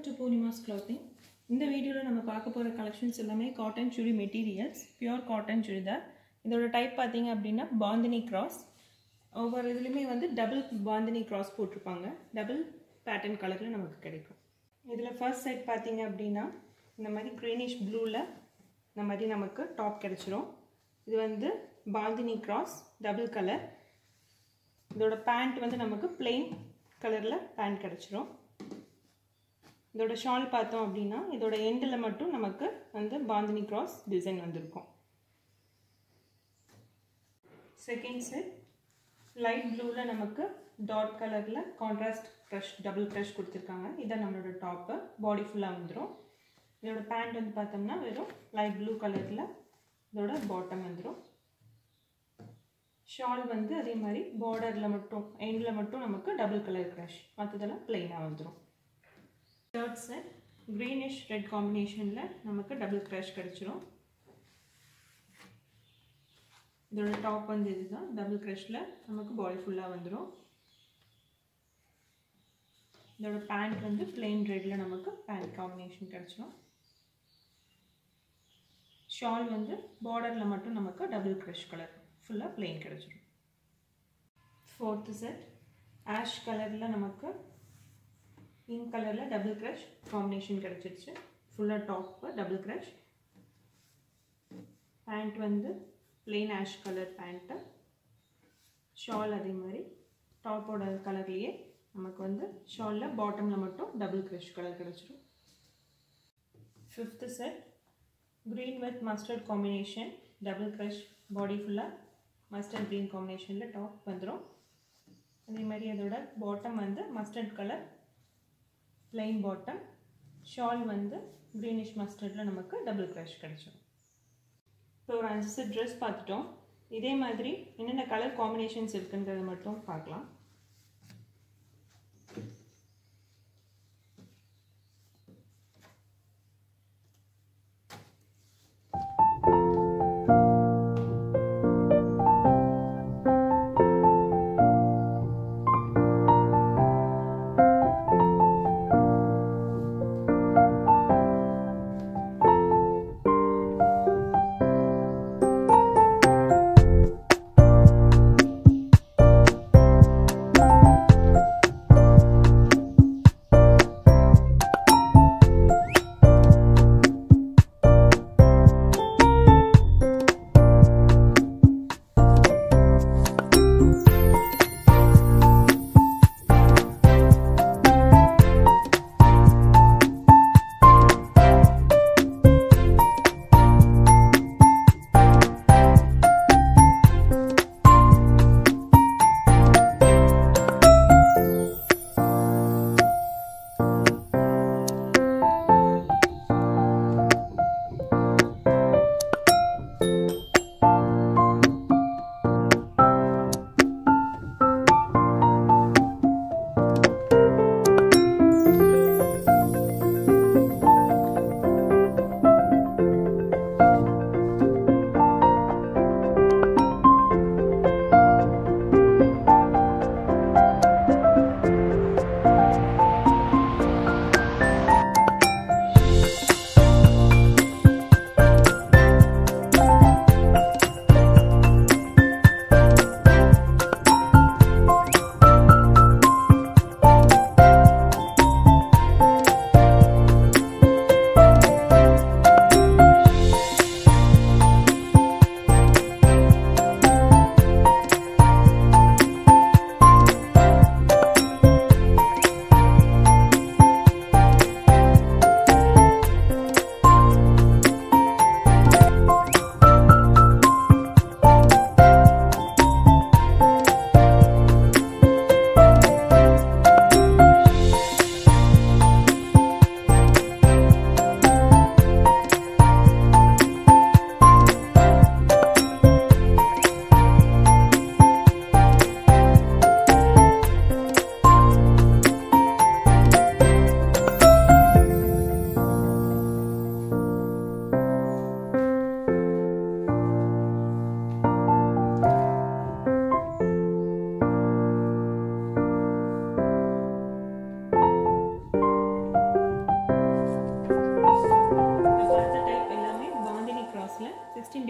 to பூர்ணிமாஸ் clothing இந்த வீடியோவில் நம்ம பார்க்க போகிற கலெக்ஷன்ஸ் எல்லாமே cotton chudi materials pure cotton churidar இதோட டைப் பார்த்தீங்க அப்படின்னா பாந்தினி கிராஸ் ஒவ்வொரு இதுலேயுமே வந்து டபுள் பாந்தினி கிராஸ் போட்டிருப்பாங்க டபுள் பேட்டர்ன் கலரில் நமக்கு கிடைக்கும் இதில் ஃபர்ஸ்ட் செட் பார்த்தீங்க அப்படின்னா இந்த மாதிரி க்ரீனிஷ் ப்ளூவில் இந்த மாதிரி நமக்கு டாப் கிடச்சிரும் இது வந்து பாந்தினி கிராஸ் டபுள் கலர் இதோட பேண்ட் வந்து நமக்கு பிளெயின் கலரில் பேண்ட் கிடச்சிரும் இதோட ஷால் பார்த்தோம் அப்படின்னா இதோட எண்டில் மட்டும் நமக்கு வந்து பாந்தினி கிராஸ் டிசைன் வந்திருக்கும் செகண்ட் செட் லைட் ப்ளூவில் நமக்கு டாட் கலரில் கான்ட்ராஸ்ட் க்ரஷ் டபுள் க்ரஷ் கொடுத்துருக்காங்க இதான் நம்மளோட டாப்பு பாடி ஃபுல்லாக வந்துடும் இதோட பேண்ட் வந்து பார்த்தோம்னா வெறும் லைட் ப்ளூ கலரில் இதோட பாட்டம் வந்துடும் ஷால் வந்து அதே மாதிரி பார்டரில் மட்டும் எண்டில் மட்டும் நமக்கு டபுள் கலர் க்ரஷ் மற்றதெல்லாம் பிளெயினாக வந்துடும் தேர்ட் செட் க்ரீனிஷ் ரெட் காம்பினேஷனில் நமக்கு டபுள் க்ரஷ் கிடச்சிரும் இதோட டாப் வந்து இதுதான் டபுள் க்ரஷில் நமக்கு பாடி ஃபுல்லாக வந்துடும் இதோட பேண்ட் வந்து பிளெயின் ரெட்டில் நமக்கு பேண்ட் காம்பினேஷன் கிடச்சிரும் ஷால் வந்து பார்டரில் மட்டும் நமக்கு டபுள் க்ரஷ் கலர் ஃபுல்லாக பிளெயின் கிடச்சிரும் ஃபோர்த்து செட் ஆஷ் கலரில் நமக்கு பிங்க் கலரில் டபுள் க்ரஷ் காம்பினேஷன் கிடச்சிருச்சு ஃபுல்லாக டாப்பு டபுள் க்ரஷ் பேண்ட் வந்து plain ash colour pant shawl அதே மாதிரி டாப்போட கலர்லேயே நமக்கு வந்து ஷாலில் பாட்டமில் மட்டும் டபுள் க்ரஷ் கலர் கிடச்சிரும் fifth set green with mustard combination double crush body ஃபுல்லாக மஸ்டர்ட் க்ரீன் காம்பினேஷனில் டாப் வந்துடும் அதே மாதிரி அதோட பாட்டம் வந்து mustard colour plain bottom shawl வந்து க்ரீனிஷ் மஸ்டர்டில் நமக்கு டபுள் க்ரஷ் கிடச்சிடும் இப்போ ஒரு அஞ்சு செட் ட்ரெஸ் பார்த்துட்டோம் இதே மாதிரி என்னென்ன கலர் காம்பினேஷன்ஸ் இருக்குன்றதை மட்டும் பார்க்கலாம்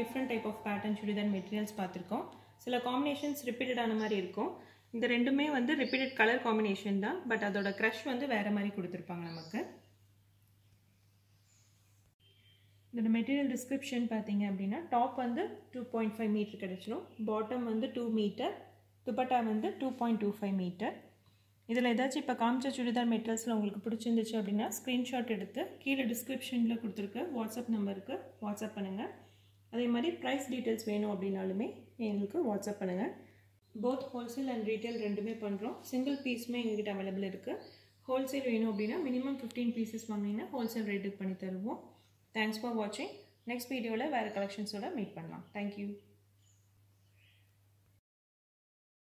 different type of pattern churidar materials பார்த்துருக்கோம் சில காம்பினேஷன்ஸ் ரிப்பீட்டடான மாதிரி இருக்கும் இந்த ரெண்டுமே வந்து ரிப்பீட்டட் கலர் காம்பினேஷன் தான் பட் அதோட க்ரஷ் வந்து வேறு மாதிரி கொடுத்துருப்பாங்க நமக்கு இதோட மெட்டீரியல் டிஸ்கிரிப்ஷன் பார்த்தீங்க அப்படின்னா டாப் வந்து டூ பாயிண்ட் ஃபைவ் மீட்டர் கிடச்சிரும் பாட்டம் வந்து டூ மீட்டர் துப்பட்டா வந்து two point two five metre இதில் ஏதாச்சும் இப்போ காமிச்ச சுடிதார் மெட்டீரியல்ஸில் உங்களுக்கு பிடிச்சிருந்துச்சு அப்படின்னா ஸ்க்ரீன்ஷாட் எடுத்து கீழே டிஸ்கிரிப்ஷனில் கொடுத்துருக்க வாட்ஸ்அப் நம்பருக்கு வாட்ஸ்அப் பண்ணுங்கள் அதே மாதிரி ப்ரைஸ் டீட்டெயில்ஸ் வேணும் அப்படின்னாலுமே எங்களுக்கு வாட்ஸ்அப் பண்ணுங்கள் போத் ஹோல்சேல் அண்ட் ரீட்டைல் ரெண்டுமே பண்ணுறோம் சிங்கிள் பீஸுமே எங்ககிட்ட அவைலபிள் இருக்குது ஹோல்சேல் வேணும் அப்படின்னா மினிமம் ஃபிஃப்டீன் பீசஸ் வாங்கினீங்கன்னா ஹோல்சேல் ரேட்டுக்கு பண்ணி தருவோம் தேங்க்ஸ் ஃபார் வாட்சிங் நெக்ஸ்ட் வீடியோவில் வேறு கலெக்ஷன்ஸோட மீட் பண்ணலாம் தேங்க்யூ